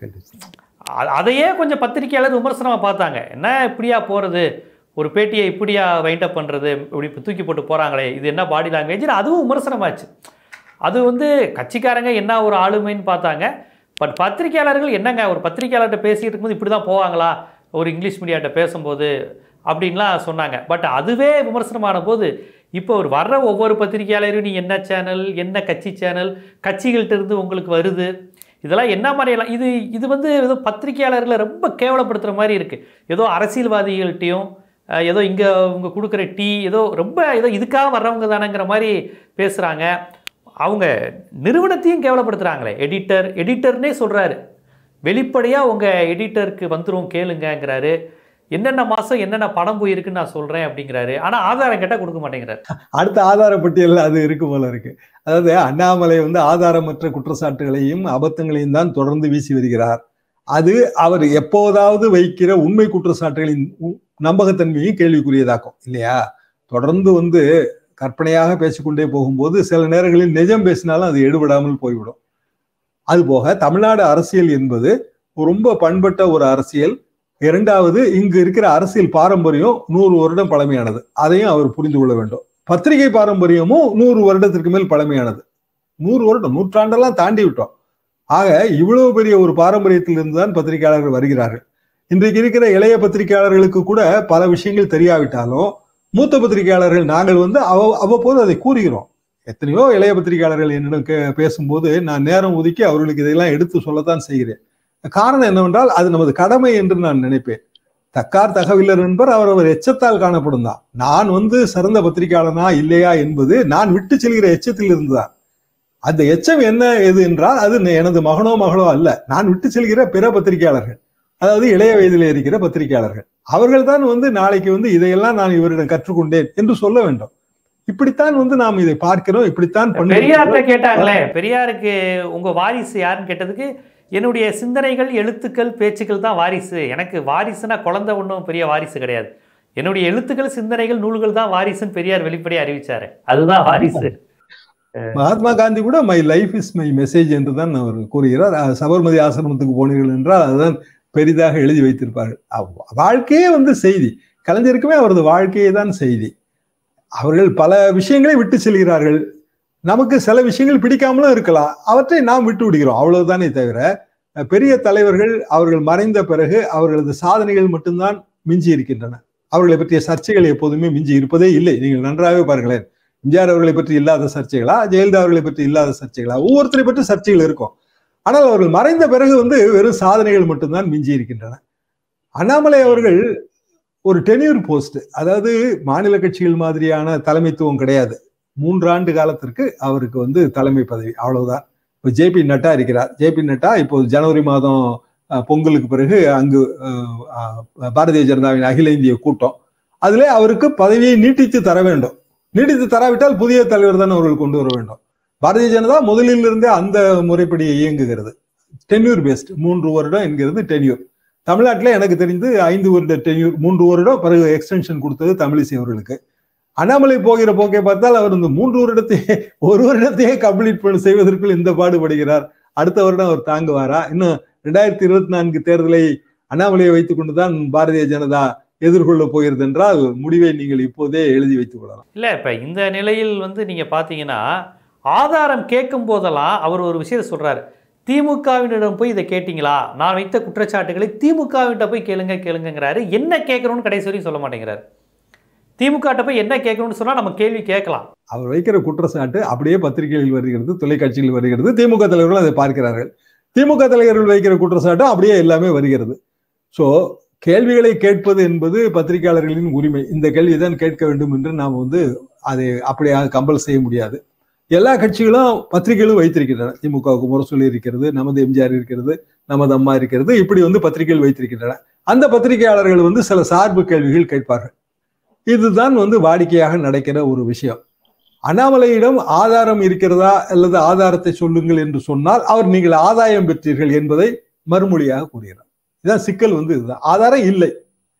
அ- அதையே கொஞ்சம் பத்திரிக்கையாளர் விமர்சனமாக பார்த்தாங்க என்ன இப்படியா போகிறது ஒரு பேட்டியை இப்படியா வைண்டப் பண்ணுறது இப்படி இப்ப தூக்கி போட்டு போகிறாங்களே இது என்ன பாடி லாங்குவேஜ் அதுவும் விமர்சனமாச்சு அது வந்து கட்சிக்காரங்க என்ன ஒரு ஆளுமைன்னு பார்த்தாங்க பட் பத்திரிக்கையாளர்கள் என்னங்க ஒரு பத்திரிக்கையாளர்கிட்ட பேசிட்டு இருக்கும்போது இப்படி தான் போவாங்களா ஒரு இங்கிலீஷ் மீடியாட்ட பேசும்போது அப்படின்லாம் சொன்னாங்க பட் அதுவே விமர்சனமான போது இப்போ ஒரு வர்ற ஒவ்வொரு பத்திரிக்கையாளரும் நீ என்ன சேனல் என்ன கட்சி சேனல் கட்சிகள்கிட்ட இருந்து உங்களுக்கு வருது இதெல்லாம் என்ன மாதிரியெல்லாம் இது இது வந்து ஏதோ பத்திரிக்கையாளர்களை ரொம்ப கேவலப்படுத்துகிற மாதிரி இருக்குது ஏதோ அரசியல்வாதிகள்கிட்டையும் அஹ், ஏதோ இங்கே இவங்க கொடுக்குற டீ ஏதோ ரொம்ப ஏதோ இதுக்காக வர்றவங்க தானேங்கிற மாதிரி பேசுகிறாங்க அவங்க நிறுவனத்தையும் கேவலப்படுத்துகிறாங்களே எடிட்டர் எடிட்டர்னே சொல்கிறாரு வெளிப்படையாக உங்கள் எடிட்டருக்கு வந்துரும் கேளுங்கங்கிறாரு என்னென்ன மாதம் என்னென்ன படம் போயிருக்குன்னு நான் சொல்கிறேன் அப்படிங்கிறாரு ஆனால் ஆதாரம் கேட்டால் கொடுக்க மாட்டேங்கிறாரு அடுத்த ஆதார பட்டியல் அது இருக்கு போல இருக்கு அதாவது அண்ணாமலை வந்து ஆதாரமற்ற குற்றச்சாட்டுகளையும் அபத்தங்களையும் தான் தொடர்ந்து வீசி வருகிறார் அது அவர் எப்போதாவது வைக்கிற உண்மை குற்றச்சாட்டுகளின் உ- நம்பகத்தன்மையும் கேள்விக்குரியதாக்கும் இல்லையா தொடர்ந்து வந்து கற்பனையாக பேசிக்கொண்டே போகும்போது சில நேரங்களில் நிஜம் பேசினாலும் அது எடுபடாமல் போய்விடும் அதுபோக தமிழ்நாடு அரசியல் என்பது ரொம்ப பண்பட்ட ஒரு அரசியல் இரண்டாவது இங்கு இருக்கிற அரசியல் பாரம்பரியம் நூறு வருடம் பழமையானது அதையும் அவர் புரிந்து கொள்ள வேண்டும் பத்திரிகை பாரம்பரியமும் நூறு வருடத்திற்கு மேல் பழமையானது நூறு வருடம் நூற்றாண்டெல்லாம் தாண்டி விட்டோம் ஆக இவ்வளவு பெரிய ஒரு பாரம்பரியத்தில் இருந்துதான் பத்திரிகையாளர்கள் வருகிறார்கள் இன்றைக்கு இருக்கிற இளைய பத்திரிகையாளர்களுக்கு கூட பல விஷயங்கள் தெரியாவிட்டாலும் மூத்த பத்திரிகையாளர்கள் நாங்கள் வந்து அவ அவ்வப்போது அதை கூறுகிறோம் எத்தனையோ இளைய பத்திரிகையாளர்கள் என்னிடம் கே- பேசும்போது நான் நேரம் ஒதுக்கி அவர்களுக்கு இதெல்லாம் எடுத்து சொல்லத்தான் செய்கிறேன் காரணம் என்னவென்றால் அது நமது கடமை என்று நான் நினைப்பேன் தக்கார் தகவலர் என்பர் அவர் அவர் எச்சத்தால் காணப்படும் தான் நான் வந்து சிறந்த பத்திரிகையாளனா இல்லையா என்பது நான் விட்டு செல்கிற எச்சத்தில் இருந்துதான் அந்த எச்சம் என்ன எது என்றால் அது எனது மகனோ மகளோ அல்ல நான் விட்டு செல்கிற பிற பத்திரிகையாளர்கள் அதாவது இளைய வயதில் இருக்கிற பத்திரிகையாளர்கள் அவர்கள் தான் வந்து நாளைக்கு வந்து இதையெல்லாம் நான் இவரிடம் கற்றுக்கொண்டேன் என்று சொல்ல வேண்டும் இப்படித்தான் வந்து நாம் இதை பார்க்கிறோம் இப்படித்தான் பண்ணுகிறோம். பெரியார்கிட்ட கேட்டாங்களே பெரியாருக்கு உங்க வாரிசு யாருன்னு கேட்டதுக்கு என்னுடைய சிந்தனைகள் எழுத்துக்கள் பேச்சுக்கள் தான் வாரிசு எனக்கு வாரிசுனா குழந்தை ஒன்றும் பெரிய வாரிசு கிடையாது என்னுடைய எழுத்துக்கள் சிந்தனைகள் நூல்கள் தான் வாரிசுன்னு பெரியார் வெளிப்படையாக அறிவிச்சாரு அதுதான் வாரிசு மகாத்மா காந்தி கூட my life is my message என்று தான் அவர் கூறுகிறார் அஹ் சபர்மதி ஆசிரமத்துக்கு போனீர்கள் என்றால் அதுதான் பெரிதாக எழுதி வைத்திருப்பார்கள் அவ்- வாழ்க்கையே வந்து செய்தி கலைஞருக்குமே அவரது வாழ்க்கையே தான் செய்தி அவர்கள் பல விஷயங்களை விட்டு செல்கிறார்கள் நமக்கு சில விஷயங்கள் பிடிக்காமலும் இருக்கலாம் அவற்றை நாம் விட்டு விடுகிறோம் அவ்வளவுதானே தவிர அஹ் பெரிய தலைவர்கள் அவர்கள் மறைந்த பிறகு அவர்களது சாதனைகள் மட்டும்தான் மிஞ்சி இருக்கின்றன அவர்களை பற்றிய சர்ச்சைகள் எப்போதுமே மிஞ்சி இருப்பதே இல்லை நீங்கள் நன்றாகவே பாருங்களேன் எம்ஜிஆர் அவர்களை பற்றி இல்லாத சர்ச்சைகளா ஜெயலலிதா அவர்களை பற்றி இல்லாத சர்ச்சைகளா ஒவ்வொருத்தரை பற்றி சர்ச்சைகள் இருக்கும் ஆனால் அவர்கள் மறைந்த பிறகு வந்து வெறும் சாதனைகள் மட்டும்தான் மிஞ்சி இருக்கின்றன அண்ணாமலை அவர்கள் ஒரு டென்யூர் போஸ்ட் அதாவது மாநில கட்சிகள் மாதிரியான தலைமைத்துவம் கிடையாது மூன்றாண்டு காலத்திற்கு அவருக்கு வந்து தலைமை பதவி அவ்வளவுதான் இப்போ ஜேபி நட்டா இருக்கிறார் ஜேபி நட்டா இப்போது ஜனவரி மாதம் அஹ், பொங்கலுக்கு பிறகு அங்கு அஹ், அஹ், பாரதிய ஜனதாவின் அகில இந்திய கூட்டம் அதிலே அவருக்கு பதவியை நீட்டித்து தர வேண்டும் நீடித்து தராவிட்டால் புதிய தலைவர் தான் அவர்கள் கொண்டு வர வேண்டும் பாரதிய ஜனதா முதலில் இருந்தே அந்த முறைப்படி இயங்குகிறது டென்யூர் பேஸ்ட் மூன்று வருடம் என்கிறது டென்யூர் தமிழ்நாட்டில் எனக்கு தெரிந்து ஐந்து வருட டென்யூர் மூன்று வருடம் பிறகு எக்ஸ்டென்ஷன் கொடுத்தது தமிழிசை அவர்களுக்கு அண்ணாமலை போகிற போக்கை பார்த்தால் அவர் இந்த மூன்று வருடத்தையே ஒரு வருடத்தையே கம்ப்ளீட் பண்ண செய்வதற்குள் இந்த பாடுபடுகிறார் அடுத்த வருடம் அவர் தாங்குவாரா இன்னும் ரெண்டாயிரத்தி இருபத்தி நான்கு தேர்தலை அண்ணாமலையை வைத்துக் கொண்டுதான் பாரதிய ஜனதா எதிர்கொள்ள போகிறது என்றால் முடிவை நீங்கள் இப்போதே எழுதி வைத்துக் கொள்ளலாம் இல்லை இப்போ இந்த நிலையில் வந்து நீங்கள் பார்த்தீங்கன்னா ஆதாரம் கேட்கும் போதெல்லாம் அவர் ஒரு விஷயத்தை சொல்றாரு திமுகவினரிடம் போய் இதை கேட்டிங்களா நான் வைத்த குற்றச்சாட்டுகளை திமுகவிட்ட போய் கேளுங்க கேளுங்கங்கிறாரு என்ன கேட்கணும்னு கடைசி வரையும் சொல்ல மாட்டேங்கிறாரு திமுகட்ட போய் என்ன கேட்கணும்னு சொன்னா நம்ம கேள்வி கேட்கலாம் அவர் வைக்கிற குற்றச்சாட்டு அப்படியே பத்திரிகைகளில் வருகிறது தொலைக்காட்சியில் வருகிறது திமுக தலைவர்கள் அதை பார்க்கிறார்கள் திமுக தலைவர்கள் வைக்கிற குற்றச்சாட்டு அப்படியே எல்லாமே வருகிறது ஸோ கேள்விகளை கேட்பது என்பது பத்திரிகையாளர்களின் உரிமை இந்த கேள்வி தான் கேட்க வேண்டும் என்று நாம் வந்து அதை அப்படியாக கம்பல் செய்ய முடியாது எல்லா கட்சிகளும் பத்திரிகைகளும் வைத்திருக்கின்றன திமுகவுக்கு முரசொலி இருக்கிறது நமது எம்ஜிஆர் இருக்கிறது நமது அம்மா இருக்கிறது இப்படி வந்து பத்திரிகைகள் வைத்திருக்கின்றன அந்த பத்திரிகையாளர்கள் வந்து சில சார்பு கேள்விகள் கேட்பார்கள் இதுதான் வந்து வாடிக்கையாக நடக்கிற ஒரு விஷயம் அண்ணாமலையிடம் ஆதாரம் இருக்கிறதா அல்லது ஆதாரத்தை சொல்லுங்கள் என்று சொன்னால் அவர் நீங்கள் ஆதாயம் பெற்றீர்கள் என்பதை மறுமொழியாக கூறுகிறார் இதான் சிக்கல் வந்து இதுதான் ஆதாரம் இல்லை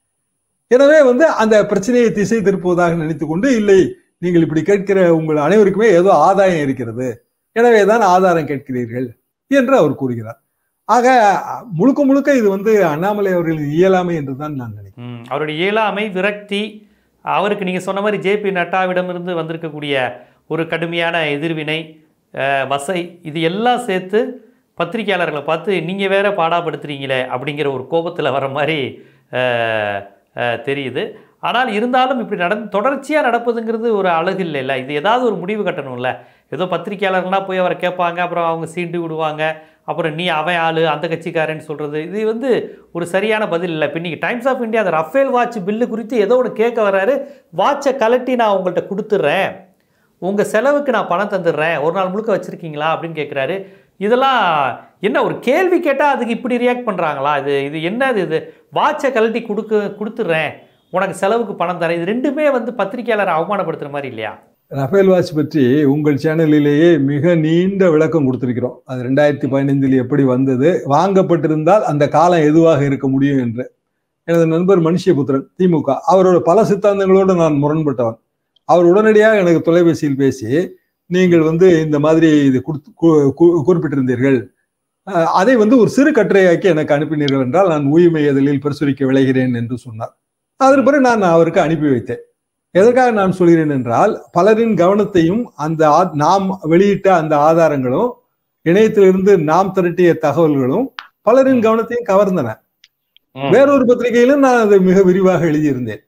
எனவே வந்து அந்த பிரச்சனையை திசை திருப்புவதாக நினைத்துக்கொண்டு இல்லை நீங்கள் இப்படி கேட்கிற உங்கள் அனைவருக்குமே ஏதோ ஆதாயம் இருக்கிறது எனவே தான் ஆதாரம் கேட்கிறீர்கள் என்று அவர் கூறுகிறார் ஆக முழுக்க முழுக்க இது வந்து அண்ணாமலை அவர்களின் இயலாமை என்று தான் நான் நினைக்கிறேன் ம், அவருடைய இயலாமை விரக்தி அவருக்கு நீங்கள் சொன்ன மாதிரி ஜேபி நட்டாவிடமிருந்து வந்திருக்கக்கூடிய ஒரு கடுமையான எதிர்வினை அஹ், வசை இது எல்லாம் சேர்த்து பத்திரிகையாளர்களை பார்த்து நீங்கள் வேற பாடாப்படுத்துறீங்களே அப்படிங்கிற ஒரு கோபத்தில் வர மாதிரி அஹ், அஹ், தெரியுது ஆனால் இருந்தாலும் இப்படி நடந்து தொடர்ச்சியாக நடப்பதுங்கிறது ஒரு அழகு இல்லைல்ல இது ஏதாவது ஒரு முடிவு கட்டணும்ல ஏதோ பத்திரிகையாளர்கள்லாம் போய் அவரை கேட்பாங்க அப்புறம் அவங்க சீண்டு விடுவாங்க அப்புறம் நீ அவன் ஆளு அந்த கட்சிக்காரன்னு சொல்கிறது இது வந்து ஒரு சரியான பதில் இல்லை இப்போ இன்னைக்கு டைம்ஸ் ஆஃப் இந்தியா அந்த ரஃபேல் வாட்ச் பில்லு குறித்து ஏதோ ஒன்று கேட்க வர்றாரு வாட்சை கலட்டி நான் உங்கள்கிட்ட கொடுத்துட்றேன் உங்கள் செலவுக்கு நான் பணம் தந்துடுறேன் ஒரு நாள் முழுக்க வச்சுருக்கீங்களா அப்படின்னு கேட்குறாரு இதெல்லாம் என்ன ஒரு கேள்வி கேட்டால் அதுக்கு இப்படி ரியாக்ட் பண்ணுறாங்களா இது இது என்னது இது வாட்சை கழட்டி கொடுக்க கொடுத்துட்றேன் உனக்கு செலவுக்கு பணம் தரேன் இது ரெண்டுமே வந்து பத்திரிக்கையாளரை அவமானப்படுத்துகிற மாதிரி இல்லையா ரஃபேல் வாட்ச் பற்றி உங்கள் சேனலிலேயே மிக நீண்ட விளக்கம் கொடுத்திருக்கிறோம் அது ரெண்டாயிரத்தி பதினைந்தில் எப்படி வந்தது வாங்கப்பட்டிருந்தால் அந்த காலம் எதுவாக இருக்க முடியும் என்று எனது நண்பர் மனுஷபுத்திரன் திமுக அவரோட பல சித்தாந்தங்களோடு நான் முரண்பட்டவன் அவர் உடனடியாக எனக்கு தொலைபேசியில் பேசி நீங்கள் வந்து இந்த மாதிரி இது கொடுத்து கு- கு- குறிப்பிட்டிருந்தீர்கள் அஹ், அதை வந்து ஒரு சிறு கட்டுரையாக்கி எனக்கு அனுப்பினீர்கள் என்றால் நான் உயிமை இதழில் பிரசுரிக்க விளைகிறேன் என்று சொன்னார் அதற்கு பிறகு நான் அவருக்கு அனுப்பி வைத்தேன் எதற்காக நான் சொல்கிறேன் என்றால் பலரின் கவனத்தையும் அந்த ஆ- நாம் வெளியிட்ட அந்த ஆதாரங்களும் இணையத்திலிருந்து நாம் திரட்டிய தகவல்களும் பலரின் கவனத்தையும் கவர்ந்தன வேறொரு பத்திரிகையிலும் நான் அதை மிக விரிவாக எழுதியிருந்தேன்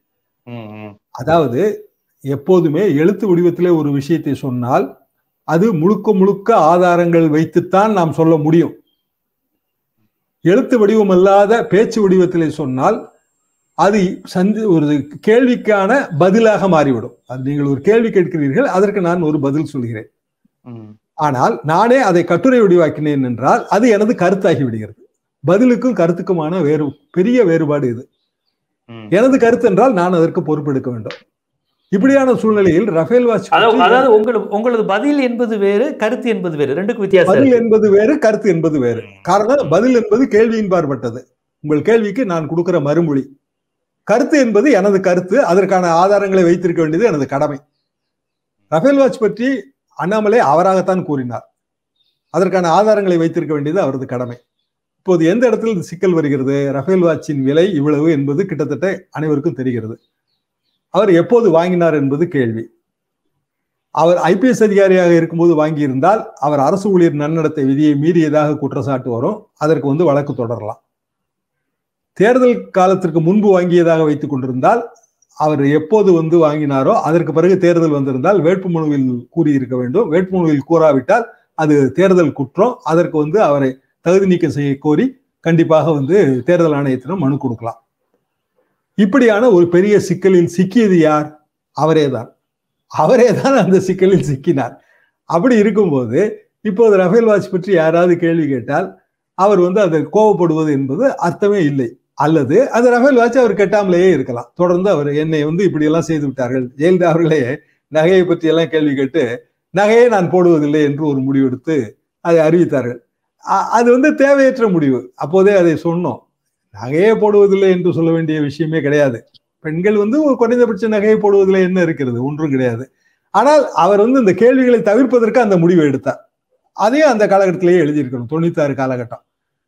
அதாவது எப்போதுமே எழுத்து வடிவத்திலே ஒரு விஷயத்தை சொன்னால் அது முழுக்க முழுக்க ஆதாரங்கள் வைத்துத்தான் நாம் சொல்ல முடியும் எழுத்து வடிவம் அல்லாத பேச்சு வடிவத்திலே சொன்னால் அது சந்தி ஒரு கேள்விக்கான பதிலாக மாறிவிடும் அது நீங்கள் ஒரு கேள்வி கேட்கிறீர்கள் அதற்கு நான் ஒரு பதில் சொல்கிறேன் ஆனால் நானே அதை கட்டுரை வடிவாக்கினேன் என்றால் அது எனது கருத்தாகி விடுகிறது பதிலுக்கும் கருத்துக்குமான வேறு பெரிய வேறுபாடு இது ம். எனது கருத்து என்றால் நான் அதற்கு பொறுப்பெடுக்க வேண்டும் இப்படியான சூழ்நிலையில் ரஃபேல் வாட்ச் அதாவது பற்றி அதாவது உங்களது உங்களது பதில் என்பது வேறு கருத்து என்பது வேறு ரெண்டுக்கும் வித்தியாசம் பதில் இருக்கு. என்பது வேறு கருத்து என்பது வேறு ம். காரணம் பதில் என்பது கேள்வியின் பார்ப்பட்டது உங்கள் கேள்விக்கு நான் கொடுக்கிற மறுமொழி கருத்து என்பது எனது கருத்து அதற்கான ஆதாரங்களை வைத்திருக்க வேண்டியது எனது கடமை ரஃபேல் வாட்ச் பற்றி அண்ணாமலை அவராகத்தான் கூறினார் அதற்கான ஆதாரங்களை வைத்திருக்க வேண்டியது அவரது கடமை இப்போது எந்த இடத்தில் இந்த சிக்கல் வருகிறது ரஃபேல் வாட்சின் விலை இவ்வளவு என்பது கிட்டத்தட்ட அனைவருக்கும் தெரிகிறது அவர் எப்போது வாங்கினார் என்பது கேள்வி அவர் ஐபிஎஸ் அதிகாரியாக இருக்கும்போது வாங்கியிருந்தால் அவர் அரசு ஊழியர் நன்னடத்தை விதியை மீறியதாக குற்றச்சாட்டு வரும் அதற்கு வந்து வழக்கு தொடரலாம் தேர்தல் காலத்திற்கு முன்பு வாங்கியதாக வைத்துக் கொண்டிருந்தால் அவர் எப்போது வந்து வாங்கினாரோ அதற்கு பிறகு தேர்தல் வந்திருந்தால் வேட்புமனுவில் கூறியிருக்க வேண்டும் வேட்புமனுவில் கூறாவிட்டால் அது தேர்தல் குற்றம் அதற்கு வந்து அவரை தகுதி நீக்கம் செய்ய கோரி கண்டிப்பாக வந்து தேர்தல் ஆணையத்திடம் மனு கொடுக்கலாம் இப்படியான ஒரு பெரிய சிக்கலில் சிக்கியது யார் அவரேதான் அவரே தான் அந்த சிக்கலில் சிக்கினார் அப்படி இருக்கும்போது இப்போது ரஃபேல் வாட்ச் பற்றி யாராவது கேள்வி கேட்டால் அவர் வந்து அதை கோவப்படுவது என்பது அர்த்தமே இல்லை அல்லது அந்த ரஃபேல் வாட்ச் அவர் கெட்டாமலேயே இருக்கலாம் தொடர்ந்து அவர் என்னை வந்து இப்படி எல்லாம் செய்து விட்டார்கள் ஜெயலலிதா அவர்களே நகையை பற்றி எல்லாம் கேள்வி கேட்டு நகையை நான் போடுவதில்லை என்று ஒரு முடிவெடுத்து அதை அறிவித்தார்கள் அ- அது வந்து தேவையற்ற முடிவு அப்போதே அதை சொன்னோம் நகையே போடுவதில்லை என்று சொல்ல வேண்டிய விஷயமே கிடையாது பெண்கள் வந்து ஒரு குறைந்தபட்ச நகையை போடுவதில் என்ன இருக்கிறது ஒன்றும் கிடையாது ஆனால் அவர் வந்து இந்த கேள்விகளை தவிர்ப்பதற்கு அந்த முடிவை எடுத்தார் அதையும் அந்த காலகட்டத்திலேயே எழுதியிருக்கணும் தொண்ணூத்தாறு காலகட்டம்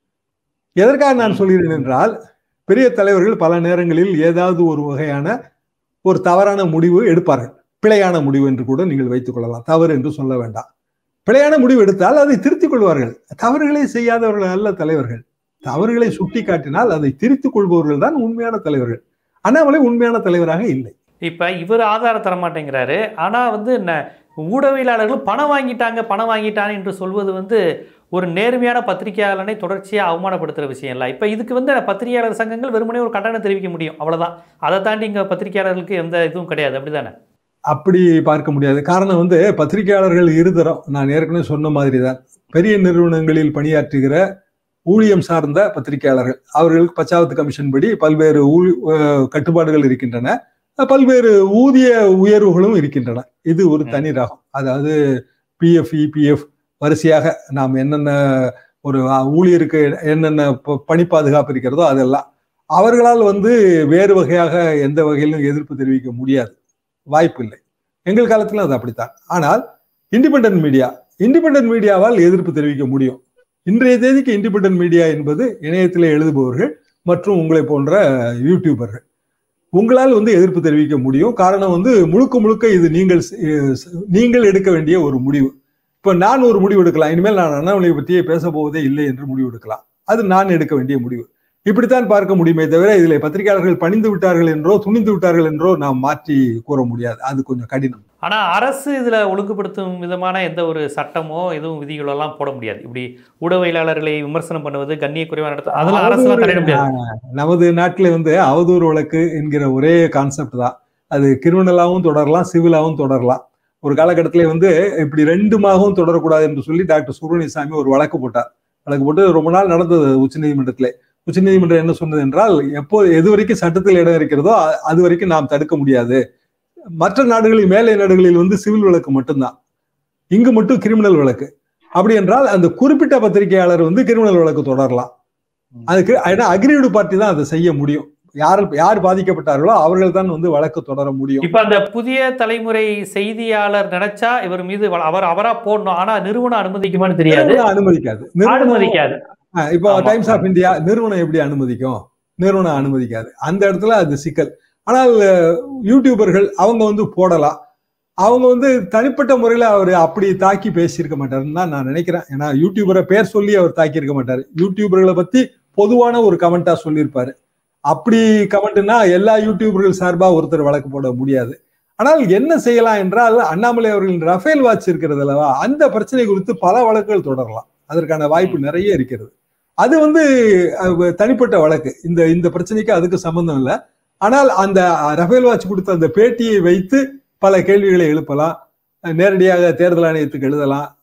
எதற்காக நான் சொல்கிறேன் என்றால் பெரிய தலைவர்கள் பல நேரங்களில் ஏதாவது ஒரு வகையான ஒரு தவறான முடிவு எடுப்பார்கள் பிழையான முடிவு என்று கூட நீங்கள் வைத்துக் கொள்ளலாம் தவறு என்று சொல்ல வேண்டாம் பிழையான முடிவு எடுத்தால் அதை திருத்திக் கொள்வார்கள் தவறுகளை செய்யாதவர்கள் அல்ல தலைவர்கள் தவறுகளை சுட்டி காட்டினால் அதை திருத்திக் கொள்பவர்கள் தான் உண்மையான தலைவர்கள் அண்ணாமலை உண்மையான தலைவராக இல்லை இப்ப இவர் ஆதாரம் தர மாட்டேங்கிறாரு ஆனா வந்து ந- ஊடகவியலாளர்கள் பணம் வாங்கிட்டாங்க பணம் வாங்கிட்டாங்க என்று சொல்வது வந்து ஒரு நேர்மையான பத்திரிகையாளனை தொடர்ச்சியாக அவமானப்படுத்துகிற விஷயம் இல்லை இப்போ இதுக்கு வந்து பத்திரிகையாளர் சங்கங்கள் வெறுமனே ஒரு கண்டனம் தெரிவிக்க முடியும் அவ்வளவுதான் அதை தாண்டி இங்கே பத்திரிகையாளர்களுக்கு எந்த இதுவும் கிடையாது அப்படிதானே அப்படி பார்க்க முடியாது காரணம் வந்து பத்திரிகையாளர்கள் இருதரம் நான் ஏற்கனவே சொன்ன மாதிரி தான் பெரிய நிறுவனங்களில் பணியாற்றுகிற ஊழியம் சார்ந்த பத்திரிகையாளர்கள் அவர்களுக்கு பச்சாவத்து கமிஷன் படி பல்வேறு ஊழி- அஹ் கட்டுப்பாடுகள் இருக்கின்றன பல்வேறு ஊதிய உயர்வுகளும் இருக்கின்றன இது ஒரு தனி ரகம் அதாவது பிஎஃப் இபிஎஃப் வரிசையாக நாம் என்னென்ன ஒரு அஹ், ஊழியருக்கு என்னென்ன ப- பணி பாதுகாப்பு இருக்கிறதோ அதெல்லாம் அவர்களால் வந்து வேறு வகையாக எந்த வகையிலும் எதிர்ப்பு தெரிவிக்க முடியாது வாய்ப்பு இல்லை எங்கள் காலத்துல அது அப்படித்தான் ஆனால் இண்டிபெண்டன்ட் மீடியா இண்டிபெண்டன்ட் மீடியாவால் எதிர்ப்பு தெரிவிக்க முடியும் இன்றைய தேதிக்கு இண்டிபெண்டன்ட் மீடியா என்பது இணையத்தில் எழுதுபவர்கள் மற்றும் உங்களை போன்ற யூடியூபர்கள் உங்களால் வந்து எதிர்ப்பு தெரிவிக்க முடியும் காரணம் வந்து முழுக்க முழுக்க இது நீங்கள் செ- நீங்கள் எடுக்க வேண்டிய ஒரு முடிவு இப்ப நான் ஒரு முடிவு எடுக்கலாம் இனிமேல் நான் அண்ணாமலையை பற்றியே பேச போவதே இல்லை என்று முடிவு எடுக்கலாம் அது நான் எடுக்க வேண்டிய முடிவு இப்படித்தான் பார்க்க முடியுமே தவிர இதில் பத்திரிகையாளர்கள் பணிந்து விட்டார்கள் என்றோ துணிந்து விட்டார்கள் என்றோ நாம் மாற்றி கூற முடியாது அது கொஞ்சம் கடினம் ஆனால் அரசு இதில் ஒழுங்குபடுத்தும் விதமான எந்த ஒரு சட்டமோ எதுவும் விதிகளோ எல்லாம் போட முடியாது இப்படி ஊடகவியலாளர்களை விமர்சனம் பண்ணுவது கண்ணிய குறைவான நடத்த அதெல்லாம் அரசுலாம் தலையிட முடியாது நமது நாட்டில் வந்து அவதூறு வழக்கு என்கிற ஒரே கான்செப்ட் தான் அது கிரிமினலாகவும் தொடரலாம் சிவிலாகவும் தொடரலாம் ஒரு காலகட்டத்திலே வந்து இப்படி ரெண்டுமாகவும் தொடரக்கூடாது என்று சொல்லி டாக்டர் சுப்பிரமணியசாமி ஒரு வழக்கு போட்டார் வழக்கு போட்டு ரொம்ப நாள் நடந்தது உச்சநீதிமன்றத்திலே உச்சநீதிமன்றம் என்ன சொன்னது என்றால் எப்போ எது வரைக்கும் சட்டத்தில் இடம் இருக்கிறதோ அ- அது வரைக்கும் நாம் தடுக்க முடியாது மற்ற நாடுகளில் மேலை நாடுகளில் வந்து சிவில் வழக்கு மட்டும்தான் இங்கு மட்டும் கிரிமினல் வழக்கு அப்படி என்றால் அந்த குறிப்பிட்ட பத்திரிகையாளர் வந்து கிரிமினல் வழக்கு தொடரலாம் அதுக்கு ஏன்னா அக்ரிடு பார்ட்டி தான் அதை செய்ய முடியும் யார் யார் பாதிக்கப்பட்டார்களோ அவர்கள் தான் வந்து வழக்கு தொடர முடியும் இப்போ அந்த புதிய தலைமுறை செய்தியாளர் நினைச்சா இவர் மீது வ- அவர் அவரா போடணும் ஆனா நிறுவனம் அனுமதிக்குமான்னு தெரியாது நிறுவனம் அனுமதிக்காது நிறுவனம் அனுமதிக்காது ஆ, இப்போ ஆமா. டைம்ஸ் ஆஃப் இந்தியா நிறுவனம் எப்படி அனுமதிக்கும் நிறுவனம் அனுமதிக்காது அந்த இடத்துல அது சிக்கல் ஆனால் அஹ், யூடியூபர்கள் அவங்க வந்து போடலாம் அவங்க வந்து தனிப்பட்ட முறையில் அவர் அப்படி தாக்கி பேசியிருக்க மாட்டாருன்னு தான் நான் நினைக்கிறேன் ஏன்னா யூடியூபரை பேர் சொல்லி அவர் தாக்கி இருக்க மாட்டாரு யூடியூபர்களை பத்தி பொதுவான ஒரு கமெண்டா சொல்லியிருப்பாரு அப்படி கமெண்ட்னா எல்லா யூடியூபர்கள் சார்பா ஒருத்தர் வழக்கு போட முடியாது ஆனால் என்ன செய்யலாம் என்றால் அண்ணாமலை அவர்களின் ரஃபேல் வாட்ச் இருக்கிறது அல்லவா அந்த பிரச்சனை குறித்து பல வழக்குகள் தொடரலாம் அதற்கான வாய்ப்பு நிறைய இருக்கிறது அது வந்து அஹ், தனிப்பட்ட வழக்கு இந்த இந்த பிரச்சனைக்கு அதுக்கு சம்பந்தம் இல்லை ஆனால் அந்த ரஃபேல் வாட்ச் கொடுத்த அந்த பேட்டியை வைத்து பல கேள்விகளை எழுப்பலாம் அஹ், நேரடியாக தேர்தல் ஆணையத்துக்கு எழுதலாம்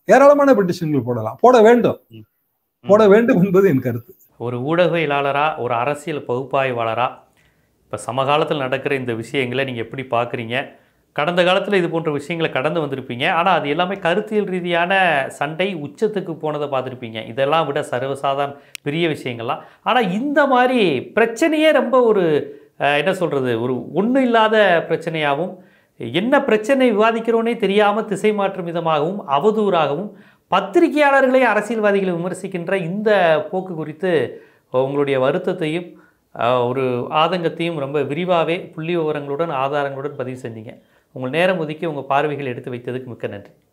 ஏராளமான பெட்டிஷன்கள் போடலாம் போட வேண்டும் ம். போட வேண்டும் என்பது என் கருத்து ஒரு ஊடகவியலாளரா ஒரு அரசியல் பகுப்பாய்வாளரா இப்போ சமகாலத்தில் நடக்கிற இந்த விஷயங்களை நீங்கள் எப்படி பார்க்குறீங்க கடந்த காலத்தில் இது போன்ற விஷயங்களை கடந்து வந்திருப்பீங்க ஆனால் அது எல்லாமே கருத்தியல் ரீதியான சண்டை உச்சத்துக்கு போனதை பார்த்துருப்பீங்க இதெல்லாம் விட சர்வசாதாரண பெரிய விஷயங்கள்லாம் ஆனால் இந்த மாதிரி பிரச்சனையே ரொம்ப ஒரு அஹ், என்ன சொல்கிறது ஒரு ஒன்றும் இல்லாத பிரச்சனையாகவும் என்ன பிரச்சனை விவாதிக்கிறோனே தெரியாமல் திசை மாற்றும் விதமாகவும் அவதூறாகவும் பத்திரிகையாளர்களை அரசியல்வாதிகளை விமர்சிக்கின்ற இந்த போக்கு குறித்து உங்களுடைய வருத்தத்தையும் அஹ், ஒரு ஆதங்கத்தையும் ரொம்ப விரிவாகவே புள்ளி விவரங்களுடன் ஆதாரங்களுடன் பதிவு செஞ்சீங்க உங்கள் நேரம் ஒதுக்கி உங்கள் பார்வைகள் எடுத்து வைத்ததுக்கு மிக்க நன்றி